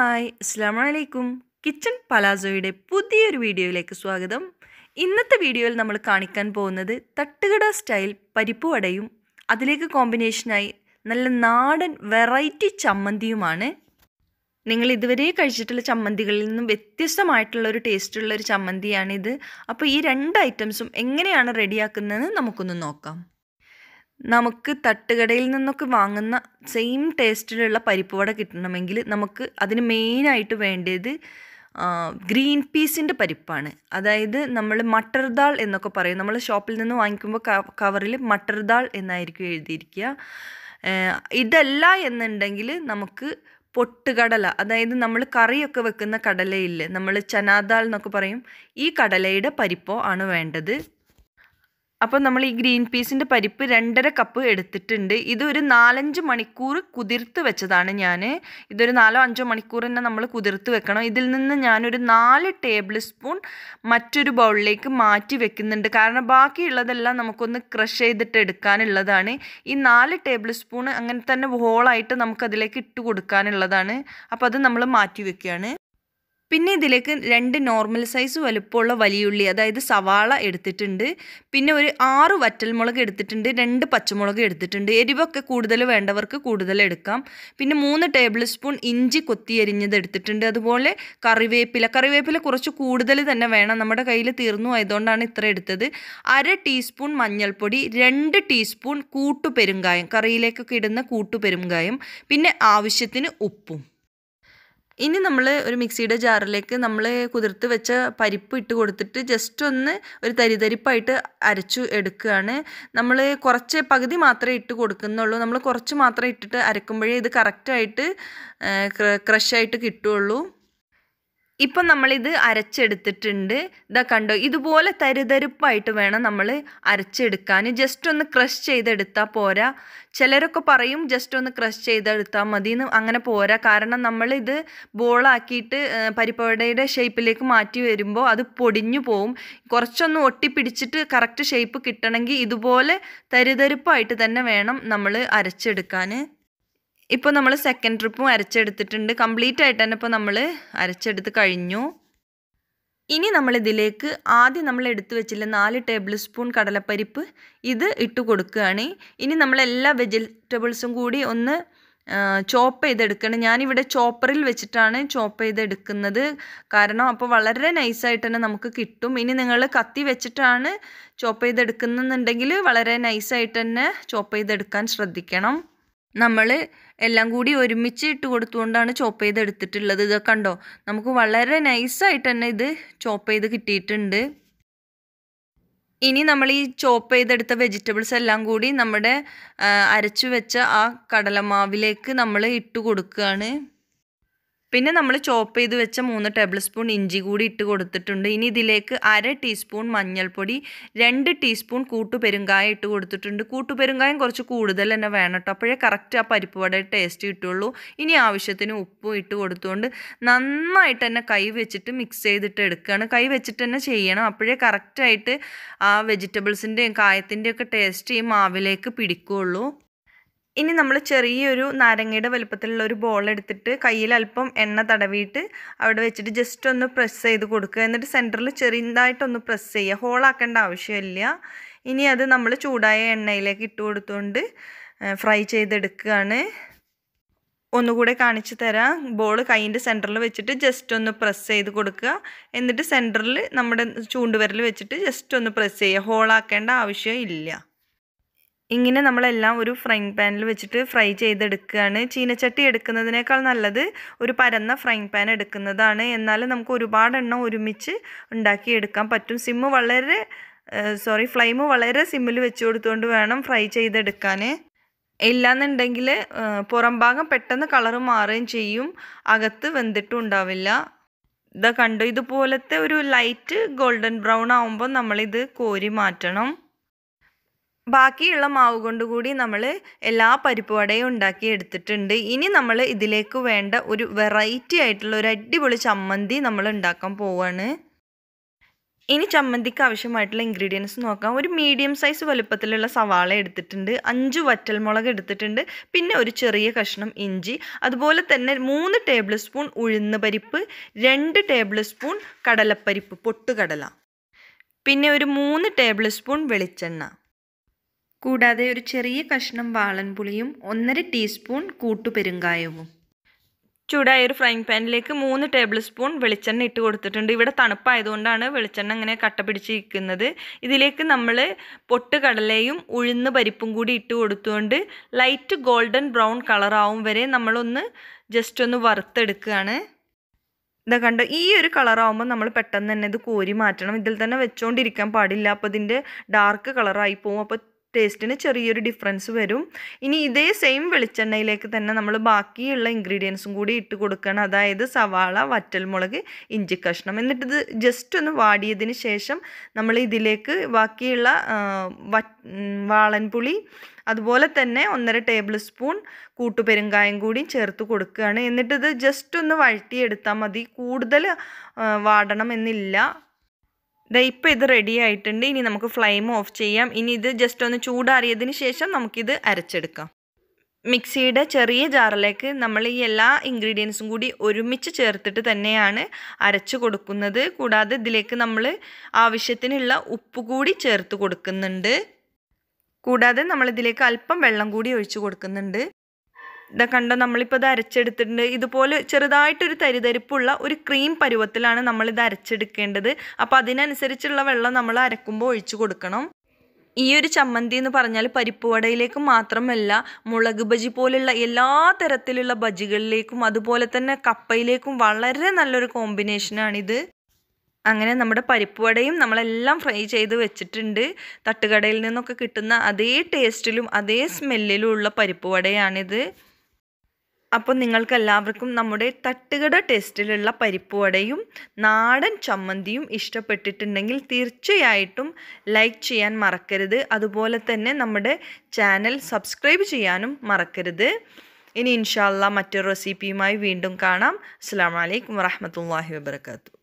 hi അസ്സാം വലൈക്കും kitchen പലാസോയുടെ പുതിയൊരു വീഡിയോയിലേക്ക് സ്വാഗതം ഇന്നത്തെ വീഡിയോയിൽ നമ്മൾ കാണിക്കാൻ പോകുന്നത് തട്ടുകട സ്റ്റൈൽ പരിപ്പ് വടയും അതിലേക്ക് കോമ്പിനേഷനായി നല്ല നാടൻ വെറൈറ്റി ചമ്മന്തിയുമാണ് നിങ്ങൾ ഇതുവരെ കഴിച്ചിട്ടുള്ള ചമ്മന്തികളിൽ നിന്നും വ്യത്യസ്തമായിട്ടുള്ള ഒരു ടേസ്റ്റുള്ള ഒരു ചമ്മന്തിയാണിത് അപ്പോൾ ഈ രണ്ട് ഐറ്റംസും എങ്ങനെയാണ് റെഡിയാക്കുന്നതെന്ന് നമുക്കൊന്ന് നോക്കാം നമുക്ക് തട്ടുകടയിൽ നിന്നൊക്കെ വാങ്ങുന്ന സെയിം ടേസ്റ്റിലുള്ള പരിപ്പ് വട കിട്ടണമെങ്കിൽ നമുക്ക് അതിന് മെയിനായിട്ട് വേണ്ടത് ഗ്രീൻ പീസിൻ്റെ പരിപ്പാണ് അതായത് നമ്മൾ മട്ടർ ദാൾ എന്നൊക്കെ പറയും നമ്മൾ ഷോപ്പിൽ നിന്ന് വാങ്ങിക്കുമ്പോൾ കവറിൽ മട്ടർ ദാൾ എന്നായിരിക്കും എഴുതിയിരിക്കുക ഇതല്ല എന്നുണ്ടെങ്കിൽ നമുക്ക് പൊട്ടുകടല അതായത് നമ്മൾ കറിയൊക്കെ വെക്കുന്ന കടലയില്ലേ നമ്മൾ ചനാദാൾ എന്നൊക്കെ പറയും ഈ കടലയുടെ പരിപ്പോ ആണ് വേണ്ടത് അപ്പോൾ നമ്മൾ ഈ ഗ്രീൻ പീസിൻ്റെ പരിപ്പ് രണ്ടര കപ്പ് എടുത്തിട്ടുണ്ട് ഇതൊരു നാലഞ്ച് മണിക്കൂർ കുതിർത്ത് വെച്ചതാണ് ഞാൻ ഇതൊരു നാലോ അഞ്ചോ മണിക്കൂർ തന്നെ നമ്മൾ കുതിർത്ത് വെക്കണം ഇതിൽ നിന്ന് ഞാനൊരു നാല് ടേബിൾ സ്പൂൺ മറ്റൊരു ബൗളിലേക്ക് മാറ്റി വെക്കുന്നുണ്ട് കാരണം ബാക്കിയുള്ളതെല്ലാം നമുക്കൊന്ന് ക്രഷ് ചെയ്തിട്ട് എടുക്കാനുള്ളതാണ് ഈ നാല് ടേബിൾ സ്പൂൺ അങ്ങനെ തന്നെ ഹോളായിട്ട് നമുക്കതിലേക്ക് ഇട്ട് കൊടുക്കാനുള്ളതാണ് അപ്പോൾ അത് നമ്മൾ മാറ്റി വെക്കുകയാണ് പിന്നെ ഇതിലേക്ക് രണ്ട് നോർമൽ സൈസ് വലുപ്പമുള്ള വലിയുള്ളി അതായത് സവാള എടുത്തിട്ടുണ്ട് പിന്നെ ഒരു ആറ് വറ്റൽമുളക് എടുത്തിട്ടുണ്ട് രണ്ട് പച്ചമുളക് എടുത്തിട്ടുണ്ട് എരിവൊക്കെ കൂടുതൽ വേണ്ടവർക്ക് കൂടുതൽ എടുക്കാം പിന്നെ മൂന്ന് ടേബിൾ സ്പൂൺ ഇഞ്ചി കൊത്തി എരിഞ്ഞത് എടുത്തിട്ടുണ്ട് അതുപോലെ കറിവേപ്പില കറിവേപ്പില കുറച്ച് കൂടുതൽ തന്നെ വേണം നമ്മുടെ കയ്യിൽ തീർന്നു ആയതുകൊണ്ടാണ് ഇത്ര എടുത്തത് അര ടീസ്പൂൺ മഞ്ഞൾപ്പൊടി രണ്ട് ടീസ്പൂൺ കൂട്ടുപെരുങ്കായം കറിയിലേക്കൊക്കെ ഇടുന്ന കൂട്ടുപെരുങ്കായം പിന്നെ ആവശ്യത്തിന് ഉപ്പും ഇനി നമ്മൾ ഒരു മിക്സിയുടെ ജാറിലേക്ക് നമ്മൾ കുതിർത്ത് വെച്ച പരിപ്പ് ഇട്ട് കൊടുത്തിട്ട് ജസ്റ്റ് ഒന്ന് ഒരു തരിതരിപ്പായിട്ട് അരച്ചു എടുക്കുകയാണ് നമ്മൾ കുറച്ച് പകുതി മാത്രമേ ഇട്ട് കൊടുക്കുന്നുള്ളൂ നമ്മൾ കുറച്ച് മാത്രം ഇട്ടിട്ട് അരക്കുമ്പോഴേ ഇത് കറക്റ്റായിട്ട് ക്രഷായിട്ട് കിട്ടുള്ളൂ ഇപ്പം നമ്മളിത് അരച്ചെടുത്തിട്ടുണ്ട് ഇതാ കണ്ടോ ഇതുപോലെ തരിതരിപ്പായിട്ട് വേണം നമ്മൾ അരച്ചെടുക്കാൻ ജസ്റ്റ് ഒന്ന് ക്രഷ് ചെയ്തെടുത്താൽ പോരാ ചിലരൊക്കെ പറയും ജസ്റ്റ് ഒന്ന് ക്രഷ് ചെയ്തെടുത്താൽ മതി എന്ന് അങ്ങനെ പോരാ കാരണം നമ്മളിത് ബോളാക്കിയിട്ട് പരിപ്പവടയുടെ ഷേപ്പിലേക്ക് മാറ്റി വരുമ്പോൾ അത് പൊടിഞ്ഞു പോവും കുറച്ചൊന്ന് ഒട്ടിപ്പിടിച്ചിട്ട് കറക്റ്റ് ഷേപ്പ് കിട്ടണമെങ്കിൽ ഇതുപോലെ തരിതരിപ്പായിട്ട് തന്നെ വേണം നമ്മൾ അരച്ചെടുക്കാൻ ഇപ്പോൾ നമ്മൾ സെക്കൻഡ് ട്രിപ്പും അരച്ചെടുത്തിട്ടുണ്ട് കംപ്ലീറ്റ് ആയിട്ട് തന്നെ ഇപ്പോൾ നമ്മൾ അരച്ചെടുത്ത് കഴിഞ്ഞു ഇനി നമ്മൾ ഇതിലേക്ക് ആദ്യം നമ്മൾ എടുത്തു വെച്ചില്ല നാല് ടേബിൾ സ്പൂൺ കടലപ്പരിപ്പ് ഇത് ഇട്ട് കൊടുക്കുകയാണ് ഇനി നമ്മൾ എല്ലാ വെജിറ്റബിൾസും കൂടി ഒന്ന് ചോപ്പ് ചെയ്തെടുക്കണം ഞാനിവിടെ ചോപ്പറിൽ വെച്ചിട്ടാണ് ചോപ്പ് ചെയ്തെടുക്കുന്നത് കാരണം അപ്പോൾ വളരെ നൈസായിട്ട് തന്നെ നമുക്ക് കിട്ടും ഇനി നിങ്ങൾ കത്തി വെച്ചിട്ടാണ് ചോപ്പ് ചെയ്തെടുക്കുന്നുണ്ടെങ്കിൽ വളരെ നൈസായിട്ട് തന്നെ ചോപ്പ് ചെയ്തെടുക്കാൻ ശ്രദ്ധിക്കണം നമ്മൾ എല്ലാം കൂടി ഒരുമിച്ച് ഇട്ട് കൊടുത്തുകൊണ്ടാണ് ചോപ്പ് ചെയ്ത് എടുത്തിട്ടുള്ളത് ഇത് കണ്ടോ നമുക്ക് വളരെ നൈസായിട്ട് തന്നെ ഇത് ചോപ്പ് ചെയ്ത് കിട്ടിയിട്ടുണ്ട് ഇനി നമ്മൾ ഈ ചോപ്പ് ചെയ്തെടുത്ത വെജിറ്റബിൾസ് എല്ലാം കൂടി നമ്മുടെ അരച്ചു വെച്ച ആ കടലമാവിലേക്ക് നമ്മൾ ഇട്ട് കൊടുക്കുകയാണ് പിന്നെ നമ്മൾ ചോപ്പ് ചെയ്ത് വെച്ച മൂന്ന് ടേബിൾ സ്പൂൺ ഇഞ്ചി കൂടി ഇട്ട് കൊടുത്തിട്ടുണ്ട് ഇനി ഇതിലേക്ക് അര ടീസ്പൂൺ മഞ്ഞൾപ്പൊടി രണ്ട് ടീസ്പൂൺ കൂട്ടുപെരുങ്കായം ഇട്ട് കൊടുത്തിട്ടുണ്ട് കൂട്ടുപെരുങ്കായം കുറച്ച് കൂടുതൽ തന്നെ വേണം കേട്ടോ അപ്പോഴേ കറക്റ്റ് ആ പരിപ്പ് വട ടേസ്റ്റ് കിട്ടുള്ളൂ ഇനി ആവശ്യത്തിന് ഉപ്പും ഇട്ട് കൊടുത്തുകൊണ്ട് നന്നായിട്ട് തന്നെ കൈ വെച്ചിട്ട് മിക്സ് ചെയ്തിട്ട് എടുക്കുകയാണ് കൈ വെച്ചിട്ട് തന്നെ ചെയ്യണം അപ്പോഴേ കറക്റ്റായിട്ട് ആ വെജിറ്റബിൾസിൻ്റെയും കായത്തിൻ്റെയും ഒക്കെ ടേസ്റ്റ് ഈ മാവിലേക്ക് പിടിക്കുകയുള്ളൂ ഇനി നമ്മൾ ചെറിയൊരു നാരങ്ങയുടെ വലുപ്പത്തിലുള്ള ഒരു ബോൾ എടുത്തിട്ട് കയ്യിൽ അല്പം എണ്ണ തടവിയിട്ട് അവിടെ വെച്ചിട്ട് ജസ്റ്റ് ഒന്ന് പ്രസ് ചെയ്ത് കൊടുക്കുക എന്നിട്ട് സെൻറ്ററിൽ ചെറിയതായിട്ടൊന്ന് പ്രസ് ചെയ്യുക ഹോളാക്കേണ്ട ആവശ്യമില്ല ഇനി അത് നമ്മൾ ചൂടായ എണ്ണയിലേക്ക് ഇട്ട് കൊടുത്തുകൊണ്ട് ഫ്രൈ ചെയ്തെടുക്കുകയാണ് ഒന്നുകൂടെ കാണിച്ചു തരാം ബോൾ കൈയിൻ്റെ സെൻറ്ററിൽ വെച്ചിട്ട് ജസ്റ്റ് ഒന്ന് പ്രസ് ചെയ്ത് കൊടുക്കുക എന്നിട്ട് സെൻറ്ററിൽ നമ്മുടെ ചൂണ്ടുവിരൽ വെച്ചിട്ട് ജസ്റ്റ് ഒന്ന് പ്രസ് ചെയ്യുക ഹോളാക്കേണ്ട ആവശ്യം ഇല്ല ഇങ്ങനെ നമ്മളെല്ലാം ഒരു ഫ്രൈങ് പാനിൽ വെച്ചിട്ട് ഫ്രൈ ചെയ്തെടുക്കുകയാണ് ചീനച്ചട്ടി എടുക്കുന്നതിനേക്കാൾ നല്ലത് ഒരു പരന്ന ഫ്രൈങ് പാൻ എടുക്കുന്നതാണ് എന്നാൽ നമുക്ക് ഒരുപാട് എണ്ണം ഒരുമിച്ച് ഉണ്ടാക്കിയെടുക്കാൻ പറ്റും സിമ്മ് വളരെ സോറി ഫ്ലെയിം വളരെ സിമ്മിൽ വെച്ച് കൊടുത്തുകൊണ്ട് വേണം ഫ്രൈ ചെയ്തെടുക്കാൻ ഇല്ലാന്നുണ്ടെങ്കിൽ പുറം ഭാഗം പെട്ടെന്ന് കളറ് മാറുകയും ചെയ്യും അകത്ത് വെന്തിട്ടും ഉണ്ടാവില്ല ഇതാ കണ്ടു ഇതുപോലത്തെ ഒരു ലൈറ്റ് ഗോൾഡൻ ബ്രൗൺ ആകുമ്പോൾ നമ്മളിത് കോരി മാറ്റണം ബാക്കിയുള്ള മാവ് കൊണ്ട് കൂടി നമ്മൾ എല്ലാ പരിപ്പ് വടയും ഉണ്ടാക്കി എടുത്തിട്ടുണ്ട് ഇനി നമ്മൾ ഇതിലേക്ക് വേണ്ട ഒരു വെറൈറ്റി ആയിട്ടുള്ള ഒരു അടിപൊളി ചമ്മന്തി നമ്മൾ ഉണ്ടാക്കാൻ പോവാണ് ഇനി ചമ്മന്തിക്ക് ആവശ്യമായിട്ടുള്ള ഇൻഗ്രീഡിയൻസ് നോക്കാം ഒരു മീഡിയം സൈസ് വലുപ്പത്തിലുള്ള സവാള എടുത്തിട്ടുണ്ട് അഞ്ച് വറ്റൽമുളക് എടുത്തിട്ടുണ്ട് പിന്നെ ഒരു ചെറിയ കഷ്ണം ഇഞ്ചി അതുപോലെ തന്നെ മൂന്ന് ടേബിൾ സ്പൂൺ ഉഴുന്ന് പരിപ്പ് രണ്ട് ടേബിൾ സ്പൂൺ കടലപ്പരിപ്പ് പൊട്ടുകടല പിന്നെ ഒരു മൂന്ന് ടേബിൾ സ്പൂൺ വെളിച്ചെണ്ണ കൂടാതെ ഒരു ചെറിയ കഷ്ണം വാളൻപുളിയും ഒന്നര ടീസ്പൂൺ കൂട്ടുപെരുങ്കായവും ചൂടായ ഒരു ഫ്രൈങ് പാനിലേക്ക് മൂന്ന് ടേബിൾ സ്പൂൺ വെളിച്ചെണ്ണ ഇട്ട് കൊടുത്തിട്ടുണ്ട് ഇവിടെ തണുപ്പായതുകൊണ്ടാണ് വെളിച്ചെണ്ണ ഇങ്ങനെ കട്ട പിടിച്ചിരിക്കുന്നത് ഇതിലേക്ക് നമ്മൾ പൊട്ടുകടലയും ഉഴുന്ന് പരിപ്പും കൂടി ഇട്ട് കൊടുത്തുകൊണ്ട് ലൈറ്റ് ഗോൾഡൻ ബ്രൗൺ കളറാവും വരെ നമ്മളൊന്ന് ജസ്റ്റ് ഒന്ന് വറുത്തെടുക്കുകയാണ് ഇതാ കണ്ടോ ഈ ഒരു കളറാവുമ്പോൾ നമ്മൾ പെട്ടെന്ന് തന്നെ ഇത് കോരി മാറ്റണം ഇതിൽ തന്നെ വെച്ചുകൊണ്ടിരിക്കാൻ പാടില്ല അപ്പോൾ ഇതിൻ്റെ ഡാർക്ക് കളറായി പോകും അപ്പോൾ ടേസ്റ്റിന് ചെറിയൊരു ഡിഫറൻസ് വരും ഇനി ഇതേ സെയിം വെളിച്ചെണ്ണയിലേക്ക് തന്നെ നമ്മൾ ബാക്കിയുള്ള ഇൻഗ്രീഡിയൻസും കൂടി ഇട്ട് കൊടുക്കണം അതായത് സവാള വറ്റൽമുളക് ഇഞ്ചി കഷ്ണം എന്നിട്ട് ഇത് ജസ്റ്റ് ഒന്ന് വാടിയതിന് ശേഷം നമ്മൾ ഇതിലേക്ക് ബാക്കിയുള്ള വാളൻപുളി അതുപോലെ തന്നെ ഒന്നര ടേബിൾ സ്പൂൺ കൂട്ടുപെരുങ്കായം കൂടി ചേർത്ത് കൊടുക്കുകയാണ് എന്നിട്ടിത് ജസ്റ്റ് ഒന്ന് വഴറ്റിയെടുത്താൽ മതി കൂടുതൽ വാടണം എന്നില്ല ദാ ഇപ്പോൾ ഇത് റെഡി ആയിട്ടുണ്ട് ഇനി നമുക്ക് ഫ്ലെയിം ഓഫ് ചെയ്യാം ഇനി ഇത് ജസ്റ്റ് ഒന്ന് ചൂടാറിയതിന് ശേഷം നമുക്കിത് അരച്ചെടുക്കാം മിക്സിയുടെ ചെറിയ ജാറിലേക്ക് നമ്മൾ ഈ എല്ലാ ഇൻഗ്രീഡിയൻസും കൂടി ഒരുമിച്ച് ചേർത്തിട്ട് തന്നെയാണ് അരച്ചു കൊടുക്കുന്നത് കൂടാതെ ഇതിലേക്ക് നമ്മൾ ആവശ്യത്തിനുള്ള ഉപ്പ് കൂടി ചേർത്ത് കൊടുക്കുന്നുണ്ട് കൂടാതെ നമ്മൾ ഇതിലേക്ക് അല്പം വെള്ളം കൂടി ഒഴിച്ചു കൊടുക്കുന്നുണ്ട് ഇതാ കണ്ടോ നമ്മളിപ്പോൾ ഇത് അരച്ചെടുത്തിട്ടുണ്ട് ഇതുപോലെ ചെറുതായിട്ടൊരു തരിതരിപ്പുള്ള ഒരു ക്രീം പരുവത്തിലാണ് നമ്മളിത് അരച്ചെടുക്കേണ്ടത് അപ്പോൾ അതിനനുസരിച്ചുള്ള വെള്ളം നമ്മൾ അരക്കുമ്പോൾ ഒഴിച്ചു കൊടുക്കണം ഈ ഒരു ചമ്മന്തി എന്ന് പറഞ്ഞാൽ പരിപ്പ് വടയിലേക്ക് മാത്രമല്ല മുളക് ബജി പോലുള്ള എല്ലാ തരത്തിലുള്ള ബജികളിലേക്കും അതുപോലെ തന്നെ കപ്പയിലേക്കും വളരെ നല്ലൊരു കോമ്പിനേഷനാണിത് അങ്ങനെ നമ്മുടെ പരിപ്പ് വടയും നമ്മളെല്ലാം ഫ്രൈ ചെയ്ത് വെച്ചിട്ടുണ്ട് തട്ടുകടയിൽ നിന്നൊക്കെ കിട്ടുന്ന അതേ ടേസ്റ്റിലും അതേ സ്മെല്ലിലും ഉള്ള പരിപ്പ് വടയാണിത് അപ്പോൾ നിങ്ങൾക്ക് എല്ലാവർക്കും നമ്മുടെ തട്ടുകട ടേസ്റ്റിലുള്ള പരിപ്പ് വടയും നാടൻ ചമ്മന്തിയും ഇഷ്ടപ്പെട്ടിട്ടുണ്ടെങ്കിൽ തീർച്ചയായിട്ടും ലൈക്ക് ചെയ്യാൻ മറക്കരുത് അതുപോലെ തന്നെ നമ്മുടെ ചാനൽ സബ്സ്ക്രൈബ് ചെയ്യാനും മറക്കരുത് ഇനി ഇൻഷാല്ല മറ്റൊരു റെസിപ്പിയുമായി വീണ്ടും കാണാം അസ്സാം വലൈക്കും വാഹമത്തല്ലാഹി വാബർക്കാത്തു